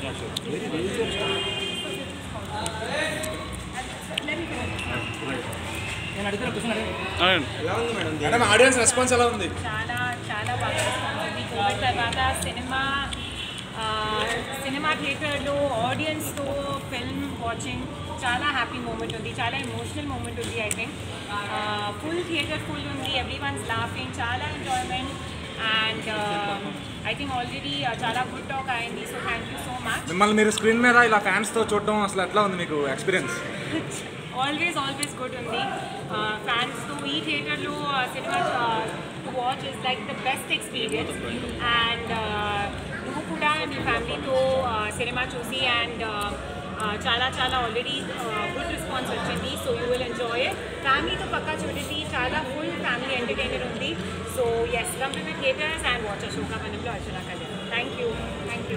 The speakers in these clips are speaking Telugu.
మేడం ఆడియన్స్ రెస్పాన్స్ ఎలా ఉంది చాలా చాలా బాగా రెస్పాన్స్ ఉంది కోవిడ్ తర్వాత సినిమా ఆ, సినిమా థియేటర్లో ఆడియన్స్తో ఫిల్మ్ వాచింగ్ చాలా హ్యాపీ మూమెంట్ ఉంది చాలా ఎమోషనల్ మూమెంట్ ఉంది I think full theatre full ఉంది ఎవ్రీ వన్స్ లాఫింగ్ చాలా enjoyment and I think already చాలా గుడ్ టాక్ అయింది so thank you so much మిమ్మల్ని మీరు స్క్రీన్ మీద ఇలా ఫ్యాన్స్తో చూడడం అసలు ఎట్లా ఉంది మీకు ఎక్స్పీరియన్స్ ఆల్వేస్ ఆల్వేస్ గుడ్ ఉంది ఫ్యాన్స్తో ఈ థియేటర్లో సినిమా to watch is like the best experience and నువ్వు కూడా నీ ఫ్యామిలీతో సినిమా చూసి అండ్ చాలా చాలా ఆల్రెడీ గుడ్ రెస్పాన్స్ వచ్చింది సో యూ విల్ ఎంజాయ్ ఫ్యామిలీతో పక్కా చూడండి చాలా ఫుల్ ఫ్యామిలీ ఎంటర్టైనర్ ఉంది so yes come to the theatres and watch శోకాపనంలో Archana Kalyan thank you thank you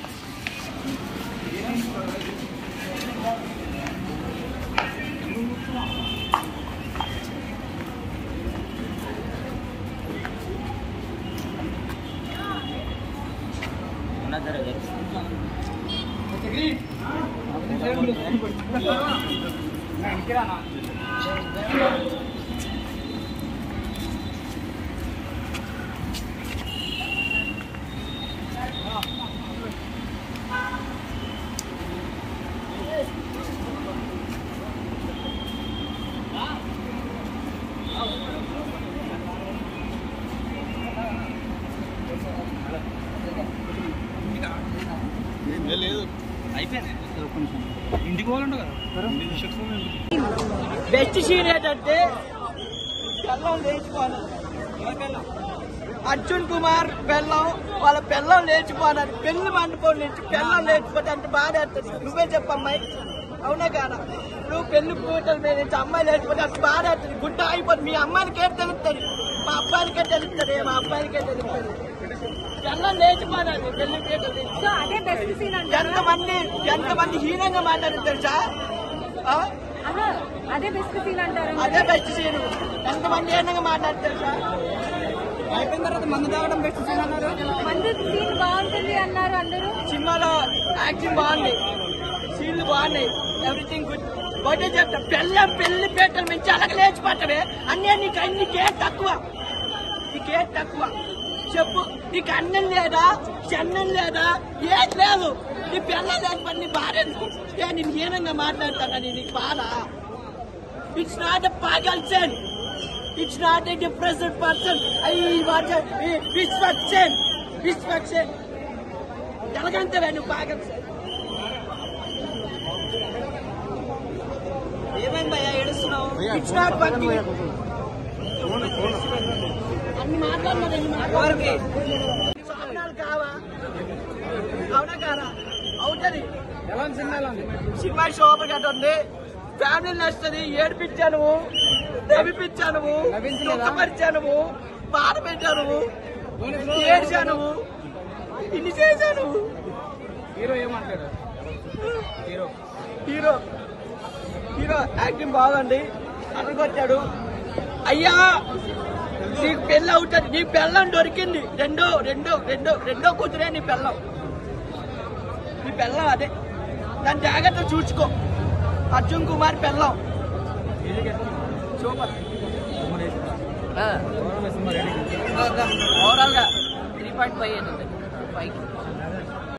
best scene ఏంటంటే పెళ్ళం లేచిపోను అర్జున్ కుమార్ పెళ్ళం వాళ్ళ పెళ్ళం లేచిపోనారు పెళ్లి మండపం నుంచి పెళ్ళం లేచిపోతే అంత బాధ వేస్తుంది నువ్వే చెప్పమ్మాయి అవునా కాదా నువ్వు పెళ్లి పూటల మీద నుంచి అమ్మాయి లేచిపోతే అంత బాధ వేస్తుంది గుడ్డ అయిపోతుంది మీ అమ్మాయికే తెలుస్తుంది మా అబ్బాయికే తెలుస్తుంది మా అబ్బాయికే తెలుస్తుంది పెళ్ళం లేచిపోనారు పెళ్లి పూటల నుంచి సో అదే బెస్ట్ సీన్ ఎంతమంది ఎంతమంది హీనంగా మాట్లాడారు తెలుసా ఆ? అదే బెస్ట్ సీన్ అంటారు అదే బెస్ట్ సీన్ ఎంతమంది ఏనంగా మాట్లాడతారు సార్ అయిపోయిన తర్వాత మందు తాగడం బెస్ట్ సీన్ అన్నారు మందు సీన్ బాగుంటుంది అన్నారు అందరూ సినిమాలో యాక్టింగ్ బాగుంది సీన్లు బాగున్నాయి ఎవ్రీథింగ్ గుడ్ ఒకటే చెప్తా పెళ్ళం పెళ్లి పేటల నుంచి అలాగ లేచిపోతావే అన్నీ నీకు అన్నికే తక్కువ నీకే తక్కువ చెప్పు నీకు అన్నం లేదా చెన్నం లేదా ఏం లేదు నీ పిల్లలు లేకపోతే నీ భార్య ఎందుకు? ఏ నేను హీనంగా మాట్లాడతానని నీకు బాధ ఇట్స్ నాట్ ఎ పాగల్సన్ it's not a depressed person I what destruction destruction ఎలాగంటే నువ్వు పాగల్సన్ ఏమైంది భయ్యా ఏడుస్తున్నావు ఇట్స్ నాట్ భక్తి అన్ని మాట్లాడినారు ఎన్ని మాట్లాడారు స్వప్నాలు కావా అవునా కాదా అవుతుంది సినిమా సూపర్ గా ఉంది ఫ్యామిలీ నచ్చుతుంది ఏడిపించాను నవ్విపించాను దుఃఖపరిచాను బాధ పెట్టాను ఏడ్చాను ఇన్ని చేశాను హీరో ఏమంటాడు హీరో హీరో హీరో యాక్టింగ్ బాగుంది అడగొచ్చాడు అయ్యా నీకు పెళ్ళి అవుతుంది నీ పెళ్ళం దొరికింది రెండో రెండో రెండో రెండో కూతురే నీ పెళ్ళం నీ పెళ్ళం అదే దాని జాగ్రత్త చూసుకో అర్జున్ కుమార్ పెళ్ళం సూపర్ ఓవరాల్ గా త్రీ పాయింట్ ఫైవ్ ఫైవ్